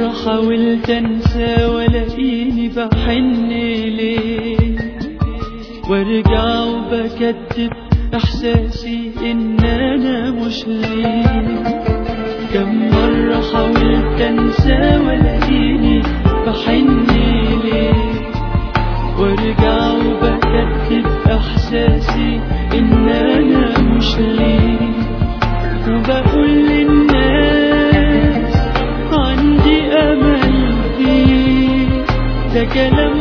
مرة حاولت انسى والاقيني بحن ليه وارجع وبكتب احساسي ان انا مش ليه كم مرة حاولت انسى والاقيني بحن ليه وارجع وبكتب احساسي ان انا مش ليه وبقول للناس عندي امل فيه ده كلام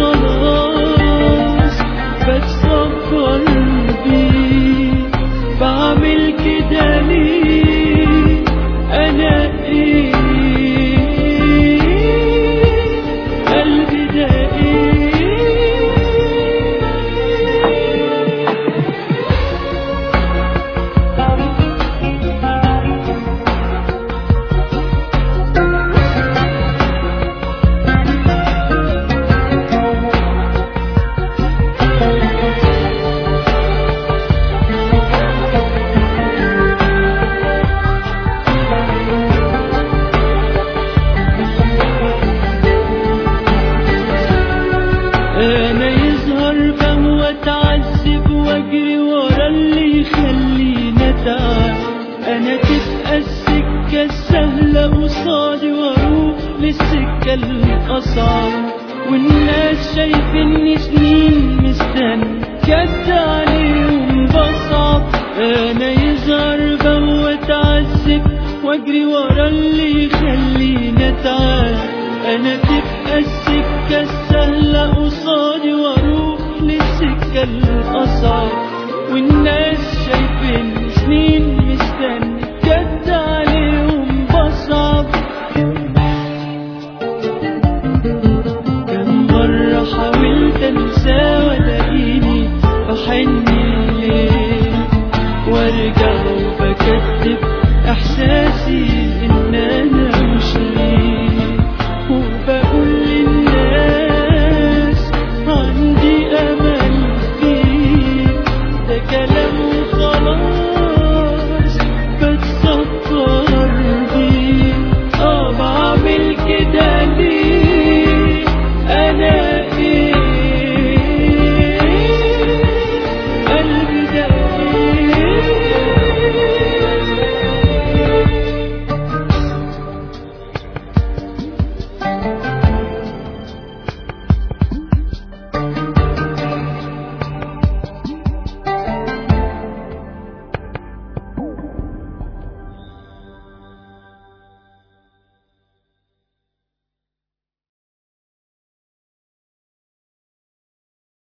وخلاص بتصبر بيه بعمل كده ليه انا ايه قلبي ده ايه انا يظهر بهوى اتعذب واجري ورا اللي يخليني اتعب انا تبقى السكه السهله قصادي واروح للسكه الاصعب والناس شايفيني سنين مستني جد عليهم بصعب انا يظهر بهوى اتعذب واجري ورا اللي يخليني اتعب انا تبقى السكه السهله قصادي واروح للسكه الاصعب والناس